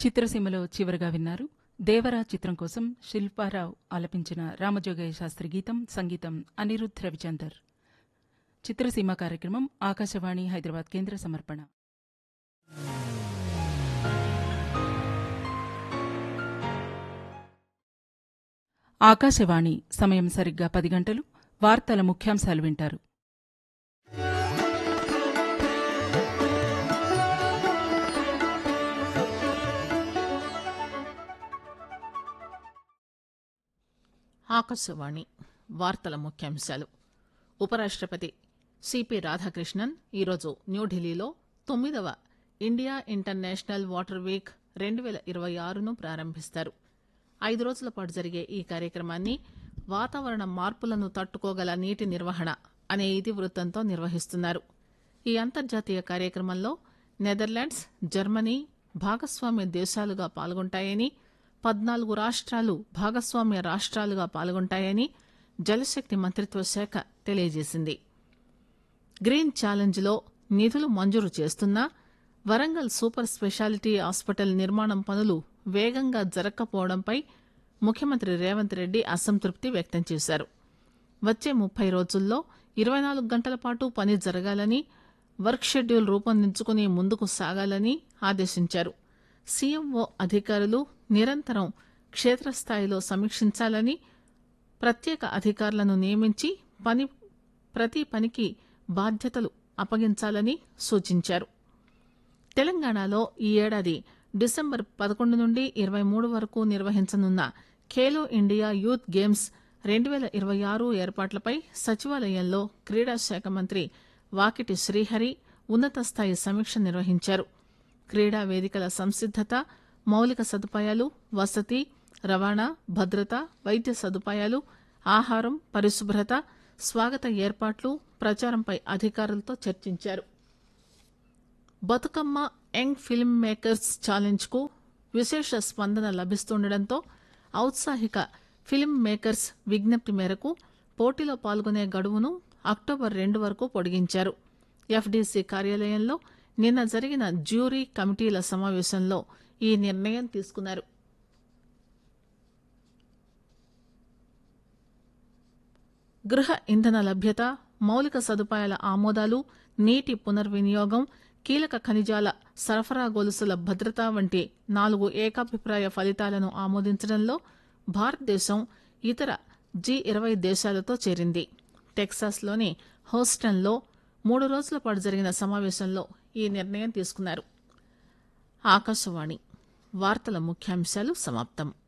చిత్రసీమలో చివరగా విన్నారు దేవరా చిత్రం కోసం శిల్పారావు ఆలపించిన రామజోగయ్య శాస్త్రి గీతం సంగీతం అనిరుద్ధ్ రవిచందర్ చిత్రసీమ కార్యక్రమం ఆకాశవాణి హైదరాబాద్ కేంద్ర సమర్పణ ఆకాశవాణి సమయం సరిగ్గా పది గంటలు వార్తల ముఖ్యాంశాలు వింటారు ఆకాశవాణి వార్తల ముఖ్యాంశాలు ఉపరాష్ట్రపతి సిపి రాధాకృష్ణన్ ఈరోజు న్యూఢిల్లీలో తొమ్మిదవ ఇండియా ఇంటర్నేషనల్ వాటర్ వీక్ రెండు వేల ఇరవై ఆరును ప్రారంభిస్తారు ఐదు రోజుల పాటు జరిగే ఈ కార్యక్రమాన్ని వాతావరణ మార్పులను తట్టుకోగల నీటి నిర్వహణ అనే ఇతివృత్తంతో నిర్వహిస్తున్నారు ఈ అంతర్జాతీయ కార్యక్రమంలో నెదర్లాండ్స్ జర్మనీ భాగస్వామ్య దేశాలుగా పాల్గొంటాయని పద్నాలుగు రాష్ట్రాలు భాగస్వామ్య రాష్ట్రాలుగా పాల్గొంటాయని జలశక్తి మంత్రిత్వ శాఖ తెలియజేసింది గ్రీన్ ఛాలెంజ్లో నిధులు మంజూరు చేస్తున్నా వరంగల్ సూపర్ స్పెషాలిటీ హాస్పిటల్ నిర్మాణం పనులు వేగంగా జరగకపోవడంపై ముఖ్యమంత్రి రేవంత్ రెడ్డి అసంతృప్తి వ్యక్తం చేశారు వచ్చే ముప్పై రోజుల్లో ఇరవై నాలుగు గంటల పాటు పని జరగాలని వర్క్ షెడ్యూల్ రూపొందించుకుని ముందుకు సాగాలని ఆదేశించారు సీఎంఓ అధికారులు నిరంతరం క్షేత్రస్థాయిలో సమీక్షించాలని ప్రత్యేక అధికారులను నియమించి పని ప్రతి పనికి బాధ్యతలు అప్పగించాలని సూచించారు తెలంగాణలో ఈ ఏడాది డిసెంబర్ పదకొండు నుండి ఇరవై మూడు వరకు నిర్వహించనున్న ఖేలో ఇండియా యూత్ గేమ్స్ రెండు వేల ఇరవై ఆరు ఏర్పాట్లపై సచివాలయంలో క్రీడా శాఖ మంత్రి వాకిటి శ్రీహరి ఉన్నత స్థాయి సమీక్ష నిర్వహించారు క్రీడా వేదికల సంసిద్దత మౌలిక సదుపాయాలు వసతి రవాణా భద్రత వైద్య సదుపాయాలు ఆహారం పరిశుభ్రత స్వాగత ఏర్పాట్లు ప్రచారంపై అధికారులతో చర్చించారు Bathukamma young film makers challenge కు విశేష స్పందన లభిస్తుండటంతో ఔత్సాహిక ఫిల్మ్ మేకర్స్ విజ్ఞప్తి మేరకు పోటీలో పాల్గొనే గడువును అక్టోబర్ రెండు వరకు పొడిగించారు ఎఫ్డీసీ కార్యాలయంలో నిన్న జరిగిన జ్యూరీ కమిటీల సమావేశంలో ఈ నిర్ణయం తీసుకున్నారు గృహ ఇంధన లభ్యత మౌలిక సదుపాయాల ఆమోదాలు నీటి పునర్వినియోగం కీలక ఖనిజాల సరఫరా గొలుసుల భద్రత వంటి నాలుగు ఏకాభిప్రాయ ఫలితాలను ఆమోదించడంలో భారతదేశం ఇతర జీ ఇరవై దేశాలతో చేరింది టెక్సాస్లోని హోస్టన్లో మూడు రోజుల పాటు జరిగిన సమావేశంలో ఈ నిర్ణయం తీసుకున్నారు ఆకాశవాణి వార్తల ముఖ్యాంశాలు సమాప్తం